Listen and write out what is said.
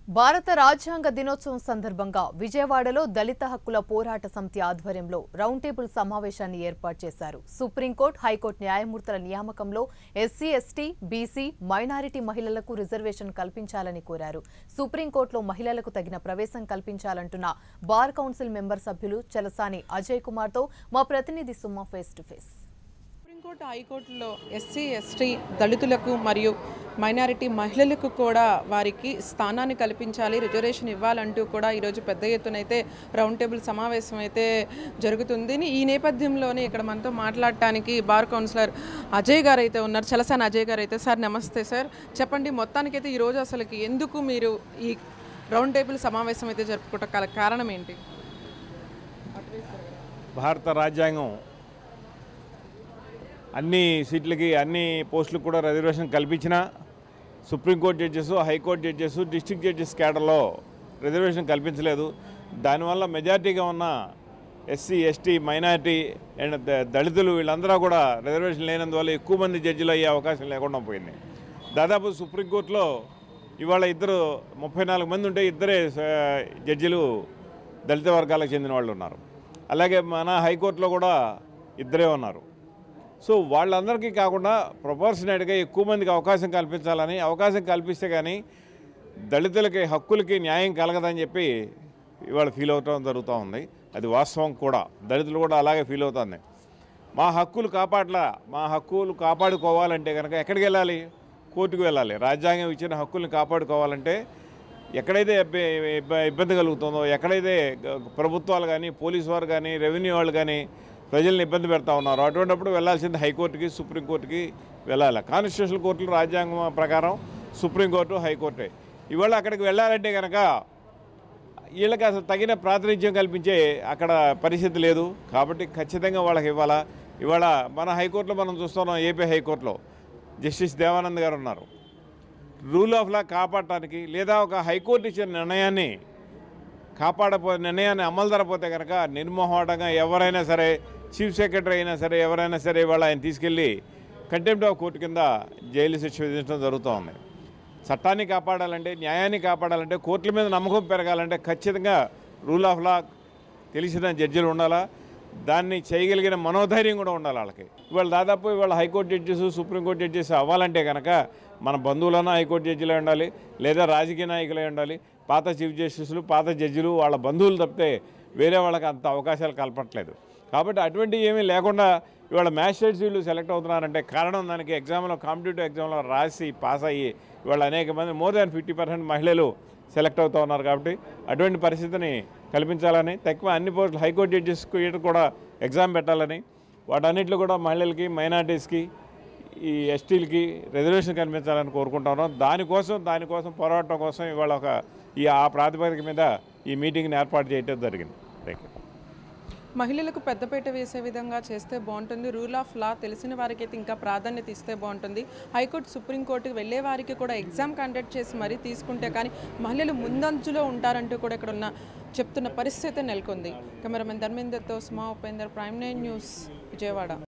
భారత రాజ్యాంగ దినోత్సవం సందర్భంగా విజయవాడలో దళిత హక్కుల పోరాట సమితి ఆధ్వర్యంలో రౌండ్ టేబుల్ సమావేశాన్ని ఏర్పాటు చేశారు సుప్రీంకోర్టు హైకోర్టు న్యాయమూర్తుల నియామకంలో ఎస్సీ ఎస్టీ బీసీ మైనారిటీ మహిళలకు రిజర్వేషన్ కల్పించాలని కోరారు సుప్రీంకోర్టులో మహిళలకు తగిన ప్రవేశం కల్పించాలంటున్న బార్ కౌన్సిల్ మెంబర్ సభ్యులు చలసాని అజయ్ కుమార్తో మా ప్రతినిధి Suma face to face supreme court హైకోర్టులో ఎస్సీ ఎస్టీ దళితులకు మరియు మైనారిటీ మహిళలకు కూడా వారికి స్థానాన్ని కల్పించాలి రిజర్వేషన్ ఇవ్వాలంటూ కూడా ఈరోజు పెద్ద ఎత్తున అయితే రౌండ్ టేబుల్ సమావేశం అయితే జరుగుతుంది ఈ నేపథ్యంలోనే ఇక్కడ మనతో మాట్లాడటానికి బార్ కౌన్సిలర్ అజయ్ గారు అయితే ఉన్నారు చలసాని అజయ్ గారు అయితే సార్ నమస్తే సార్ చెప్పండి మొత్తానికైతే ఈరోజు అసలుకి ఎందుకు మీరు ఈ రౌండ్ టేబుల్ సమావేశం అయితే జరుపుకోవటం గల కారణం ఏంటి భారత రాజ్యాంగం అన్ని సీట్లకి అన్ని పోస్టులకు కూడా రిజర్వేషన్ కల్పించిన supreme court judges high court judges district judges కేడర్లో రిజర్వేషన్ కల్పించలేదు దానివల్ల మెజార్టీగా ఉన్న ఎస్సీ ఎస్టీ మైనారిటీ అండ్ ద- దళితులు వీళ్ళందరూ కూడా రిజర్వేషన్ లేనందువల్ల ఎక్కువ మంది జడ్జిలు అయ్యే అవకాశం లేకుండా పోయింది దాదాపు సుప్రీంకోర్టులో ఇవాళ ఇద్దరు ముప్పై నాలుగు మంది ఉంటే ఇద్దరే ఆ, జడ్జిలు దళిత వర్గాలకు చెందిన వాళ్ళు ఉన్నారు అలాగే మన హైకోర్టులో కూడా ఇద్దరే ఉన్నారు సో వాళ్ళందరికీ కాకుండా ప్రపోర్షనేట్గా ఎక్కువ మందికి అవకాశం కల్పించాలని అవకాశం కల్పిస్తే కానీ దళితులకి హక్కులకి న్యాయం కలగదని చెప్పి ఇవాళ ఫీల్ అవటం జరుగుతూ ఉంది అది వాస్తవం కూడా దళితులు కూడా అలాగే ఫీల్ అవుతుంది మా హక్కులు కాపాడలా మా హక్కులు కాపాడుకోవాలంటే కనుక ఎక్కడికి వెళ్ళాలి కోర్టుకు వెళ్ళాలి రాజ్యాంగం ఇచ్చిన హక్కుల్ని కాపాడుకోవాలంటే ఎక్కడైతే ఇబ్బ- ఇబ్బ- ఇబ్బంది కలుగుతుందో ఎక్కడైతే గ- ప్రభుత్వాలు కానీ పోలీసు వారు కానీ రెవెన్యూ వాళ్ళు కానీ ప్రజల్ని ఇబ్బంది పెడతా ఉన్నారు అటువంటిప్పుడు వెళ్ళాల్సింది హైకోర్టుకి సుప్రీంకోర్టుకి వెళ్ళాలి కాన్స్టిట్యూషనల్ కోర్టులు రాజ్యాంగం ప్రకారం సుప్రీంకోర్టు హైకోర్టే ఇవాళ అక్కడికి వెళ్ళాలంటే కనుక వీళ్ళకి అసలు తగిన ప్రాతినిధ్యం కల్పించే అక్కడ పరిస్థితి లేదు కాబట్టి ఖచ్చితంగా వాళ్ళకి ఇవ్వాలా ఇవాళ మన హైకోర్టులో మనం చూస్తున్నాం ఏపీ హైకోర్టులో జస్టిస్ దేవానంద్ గారు ఉన్నారు రూల్ ఆఫ్ లా కాపాడటానికి లేదా ఒక హైకోర్టు ఇచ్చిన నిర్ణయాన్ని కాపాడపో నిర్ణయాన్ని అమలు జరపోతే కనుక నిర్మోహమాటంగా ఎవరైనా సరే చీఫ్ సెక్రటరీ అయినా సరే ఎవరైనా సరే ఇవాళ ఆయన తీసుకెళ్ళి కంటెంప్ట్ ఆఫ్ కోర్టు కింద జైలు శిక్ష విధించడం జరుగుతూ ఉంది చట్టాన్ని కాపాడాలంటే న్యాయాన్ని కాపాడాలంటే కోర్టుల మీద నమ్మకం పెరగాలంటే ఖచ్చితంగా రూల్ ఆఫ్ లా తెలిసిన జడ్జిలు ఉండాలా దాన్ని చేయగలిగిన మనోధైర్యం కూడా ఉండాలి వాళ్ళకి ఇవాళ దాదాపు ఇవాళ హైకోర్టు జడ్జెస్ సుప్రీంకోర్టు జడ్జెస్ అవ్వాలంటే కనుక మన బంధువులన్నా హైకోర్టు జడ్జిలే ఉండాలి లేదా రాజకీయ నాయకులే ఉండాలి పాత చీఫ్ జస్టిస్లు పాత జడ్జిలు వాళ్ళ బంధువులు తప్పితే వేరే వాళ్ళకి అంత అవకాశాలు కల్పట్లేదు కాబట్టి అటువంటివి ఏమీ లేకుండా ఇవాళ మ్యాజిస్ట్రేట్స్ వీళ్ళు సెలెక్ట్ అవుతున్నారంటే కారణం దానికి ఎగ్జామ్లో కాంపిటేటివ్ ఎగ్జామ్లో రాసి పాస్ అయ్యి ఇవాళ అనేక మంది మోర్ దాన్ ఫిఫ్టీ పర్సెంట్ మహిళలు సెలెక్ట్ అవుతూ ఉన్నారు కాబట్టి అటువంటి పరిస్థితిని కల్పించాలని తక్కువ అన్ని పోస్టులు హైకోర్టు జడ్జెస్కి కూడా ఎగ్జామ్ పెట్టాలని వాటన్నిటిలో కూడా మహిళలకి మైనార్టీస్కి ఈ ఎస్టీలకి రిజర్వేషన్ కల్పించాలని కోరుకుంటా ఉన్నాం దానికోసం దానికోసం పోరాటం కోసం ఇవాళ ఒక ఈ ఆ ప్రాతిపదిక మీద ఈ మీటింగ్ని ఏర్పాటు చేయడం జరిగింది థ్యాంక్ యూ మహిళలకు పెద్దపీట వేసే విధంగా చేస్తే బాగుంటుంది రూల్ ఆఫ్ లా తెలిసిన వారికి అయితే ఇంకా ప్రాధాన్యత ఇస్తే బాగుంటుంది హైకోర్టు సుప్రీంకోర్టుకి వెళ్ళే వారికి కూడా ఎగ్జామ్ కండక్ట్ చేసి మరీ తీసుకుంటే కానీ మహిళలు ముందంచులో ఉంటారంటూ కూడా ఇక్కడ ఉన్న చెప్తున్న పరిస్థితి నెలకొంది కెమెరామెన్ ధర్మేందర్తో Suma Upender prime nine news Vijayawada